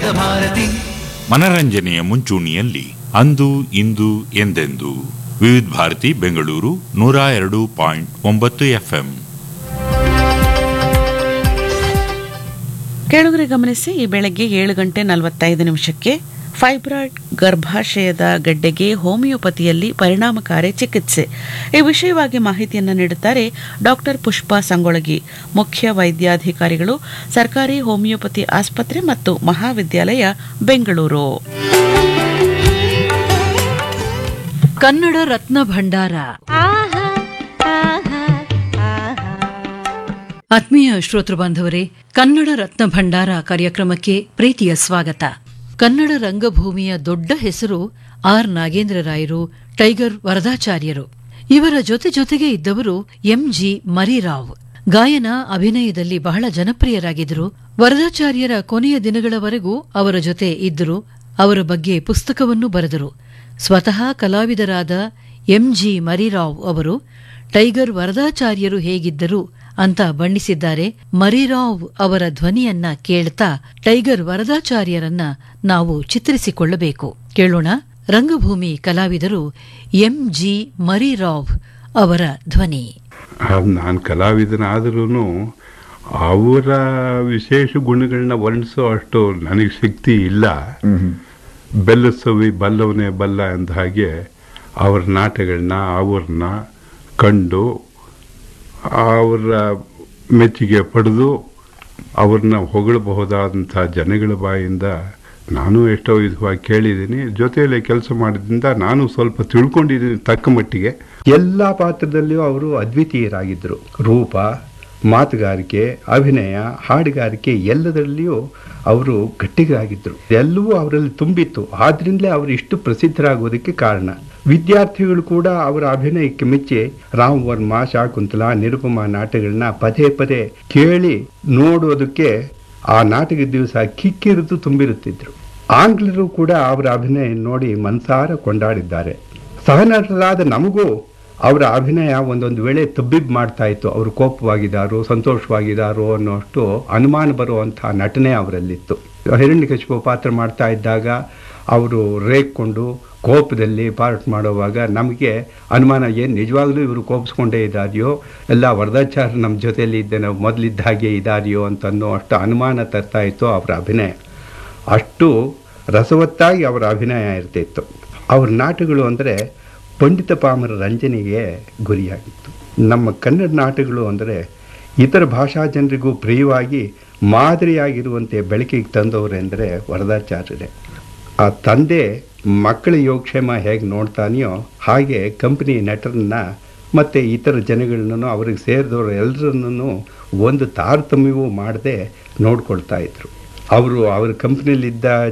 ವಿವಿಧ ಭಾರತಿ ಮನರಂಜನೆಯ ಮುಂಚೂಣಿಯಲ್ಲಿ ಅಂದು ಇಂದು ಎಂದೆಂದು ವಿವಿಧ ಭಾರತಿ ಬೆಂಗಳೂರು ನೂರ ಎರಡು ಪಾಯಿಂಟ್ ಒಂಬತ್ತು ಎಫ್ಎಂ ಕೇಳುಗರೆ ಗಮನಿಸಿ ಈ ಬೆಳಗ್ಗೆ ಏಳು ಗಂಟೆ ನಲವತ್ತೈದು ನಿಮಿಷಕ್ಕೆ ಫೈಬ್ರಾಯ್ಡ್ ಗರ್ಭಾಶಯದ ಗಡ್ಡೆಗೆ ಹೋಮಿಯೋಪತಿಯಲ್ಲಿ ಪರಿಣಾಮಕಾರಿ ಚಿಕಿತ್ಸೆ ಈ ವಿಷಯವಾಗಿ ಮಾಹಿತಿಯನ್ನು ನೀಡುತ್ತಾರೆ ಡಾಕ್ಟರ್ ಪುಷ್ಪಾ ಸಂಗೊಳಗಿ ಮುಖ್ಯ ವೈದ್ಯಾಧಿಕಾರಿಗಳು ಸರ್ಕಾರಿ ಹೋಮಿಯೋಪತಿ ಆಸ್ಪತ್ರೆ ಮತ್ತು ಮಹಾವಿದ್ಯಾಲಯ ಬೆಂಗಳೂರು ಕನ್ನಡ ರತ್ನ ಭಂಡಾರ ಆತ್ಮೀಯ ಶ್ರೋತೃ ಬಾಂಧವರೇ ಕನ್ನಡ ರತ್ನ ಭಂಡಾರ ಕಾರ್ಯಕ್ರಮಕ್ಕೆ ಪ್ರೀತಿಯ ಸ್ವಾಗತ ಕನ್ನಡ ರಂಗಭೂಮಿಯ ದೊಡ್ಡ ಹೆಸರು ಆರ್ ನಾಗೇಂದ್ರ ರಾಯರು ಟೈಗರ್ ವರದಾಚಾರ್ಯರು ಇವರ ಜೊತೆ ಜೊತೆಗೆ ಇದ್ದವರು ಎಂಜಿ ಮರಿರಾವ್ ಗಾಯನ ಅಭಿನಯದಲ್ಲಿ ಬಹಳ ಜನಪ್ರಿಯರಾಗಿದ್ದರು ವರದಾಚಾರ್ಯರ ಕೊನೆಯ ದಿನಗಳವರೆಗೂ ಅವರ ಜೊತೆ ಇದ್ದರು ಅವರ ಬಗ್ಗೆ ಪುಸ್ತಕವನ್ನು ಬರೆದರು ಸ್ವತಃ ಕಲಾವಿದರಾದ ಎಂಜಿ ಮರಿರಾವ್ ಅವರು ಟೈಗರ್ ವರದಾಚಾರ್ಯರು ಹೇಗಿದ್ದರು ಅಂತ ಬಣ್ಣಿಸಿದ್ದಾರೆ ಮರಿರಾವ್ ಅವರ ಧ್ವನಿಯನ್ನ ಕೇಳ್ತಾ ಟೈಗರ್ ವರದಾಚಾರ್ಯರನ್ನ ನಾವು ಚಿತ್ರಿಸಿಕೊಳ್ಳಬೇಕು ಕೇಳೋಣ ರಂಗಭೂಮಿ ಕಲಾವಿದರು ಎಂಜಿ ಮರಿರಾವ್ ಅವರ ಧ್ವನಿ ನಾನು ಕಲಾವಿದನಾದ್ರೂ ಅವರ ವಿಶೇಷ ಗುಣಗಳನ್ನ ವರ್ಣಿಸೋ ಅಷ್ಟು ನನಗೆ ಶಕ್ತಿ ಇಲ್ಲ ಬೆಲ್ಲಸವಿ ಬಲ್ಲವನೇ ಬಲ್ಲ ಅಂದ ಹಾಗೆ ಅವರ ನಾಟಗಳನ್ನ ಅವ್ರನ್ನ ಕಂಡು ಅವರ ಮೆಚ್ಚುಗೆ ಪಡೆದು ಅವ್ರನ್ನ ಹೊಗಳಬಹುದಾದಂಥ ಜನಗಳ ಬಾಯಿಂದ ನಾನು ಎಷ್ಟೋ ವಿಧವಾಗಿ ಕೇಳಿದ್ದೀನಿ ಜೊತೆಯಲ್ಲಿ ಕೆಲಸ ಮಾಡಿದ್ರಿಂದ ನಾನು ಸ್ವಲ್ಪ ತಿಳ್ಕೊಂಡಿದ್ದೀನಿ ತಕ್ಕ ಮಟ್ಟಿಗೆ ಎಲ್ಲ ಪಾತ್ರದಲ್ಲಿಯೂ ಅವರು ಅದ್ವಿತೀಯರಾಗಿದ್ದರು ರೂಪ ಮಾತುಗಾರಿಕೆ ಅಭಿನಯ ಹಾಡುಗಾರಿಕೆ ಎಲ್ಲದರಲ್ಲಿಯೂ ಅವರು ಗಟ್ಟಿಗರಾಗಿದ್ದರು ಎಲ್ಲವೂ ಅವರಲ್ಲಿ ತುಂಬಿತ್ತು ಆದ್ರಿಂದಲೇ ಅವರು ಇಷ್ಟು ಪ್ರಸಿದ್ಧರಾಗೋದಕ್ಕೆ ಕಾರಣ ವಿದ್ಯಾರ್ಥಿಗಳು ಕೂಡ ಅವರ ಅಭಿನಯಕ್ಕೆ ಮೆಚ್ಚಿ ರಾಮ್ ವರ್ಮ ಶಾಕುಂತಲಾ ನಿರುಪಮ ನಾಟಕಗಳನ್ನ ಪದೇ ಪದೇ ಕೇಳಿ ನೋಡೋದಕ್ಕೆ ಆ ನಾಟಕದ ದಿವಸ ಕಿಕ್ಕಿರಿದು ತುಂಬಿರುತ್ತಿದ್ರು ಆಂಗ್ಲರು ಕೂಡ ಅವರ ಅಭಿನಯ ನೋಡಿ ಮನಸಾರ ಕೊಂಡಾಡಿದ್ದಾರೆ ಸಹನಟರಾದ ನಮಗೂ ಅವರ ಅಭಿನಯ ಒಂದೊಂದು ವೇಳೆ ತಬ್ಬಿಬ್ ಮಾಡ್ತಾ ಇತ್ತು ಅವರು ಕೋಪವಾಗಿದ್ದಾರೋ ಸಂತೋಷವಾಗಿದ್ದಾರೋ ಅನ್ನೋಷ್ಟು ಅನುಮಾನ ಬರುವಂಥ ನಟನೆ ಅವರಲ್ಲಿತ್ತು ಹಿರಣ್ಯಕಶಿಪು ಪಾತ್ರ ಮಾಡ್ತಾ ಇದ್ದಾಗ ಅವರು ರೇಗ್ಕೊಂಡು ಕೋಪದಲ್ಲಿ ಪಾರ್ಟ್ ಮಾಡುವಾಗ ನಮಗೆ ಅನುಮಾನ ಏನು ನಿಜವಾಗ್ಲೂ ಇವರು ಕೋಪಿಸ್ಕೊಂಡೇ ಇದ್ದಾರೆಯೋ ಎಲ್ಲ ವರದಾಚಾರ ನಮ್ಮ ಜೊತೆಯಲ್ಲಿ ಇದ್ದೇನೆ ಮೊದಲಿದ್ದ ಹಾಗೆ ಇದ್ದಾರೆಯೋ ಅಂತ ಅನ್ನೋ ಅಷ್ಟು ಅನುಮಾನ ತರ್ತಾ ಇತ್ತು ಅವರ ಅಭಿನಯ ಅಷ್ಟು ರಸವತ್ತಾಗಿ ಅವರ ಅಭಿನಯ ಇರ್ತಿತ್ತು ಅವ್ರ ನಾಟಕಗಳು ಅಂದರೆ ಪಂಡಿತ ಪಾಮರ ರಂಜನೆಗೆ ಗುರಿಯಾಗಿತ್ತು ನಮ್ಮ ಕನ್ನಡ ನಾಟಕಗಳು ಅಂದರೆ ಇತರ ಭಾಷಾ ಜನರಿಗೂ ಪ್ರಿಯವಾಗಿ ಮಾದರಿಯಾಗಿರುವಂತೆ ಬೆಳಕಿಗೆ ತಂದವರೆಂದರೆ ವರದಾಚಾರ್ಯರೇ ಆ ತಂದೆ ಮಕ್ಕಳ ಯೋಗಕ್ಷೇಮ ಹೇಗೆ ನೋಡ್ತಾನೆಯೋ ಹಾಗೆ ಕಂಪನಿ ನಟರನ್ನ ಮತ್ತು ಇತರ ಜನಗಳನ್ನೂ ಅವ್ರಿಗೆ ಸೇರಿದವರು ಎಲ್ಲರನ್ನೂ ಒಂದು ತಾರತಮ್ಯವೂ ಮಾಡದೆ ನೋಡ್ಕೊಳ್ತಾ ಇದ್ರು ಅವರು ಅವ್ರ ಕಂಪ್ನಿಲಿದ್ದ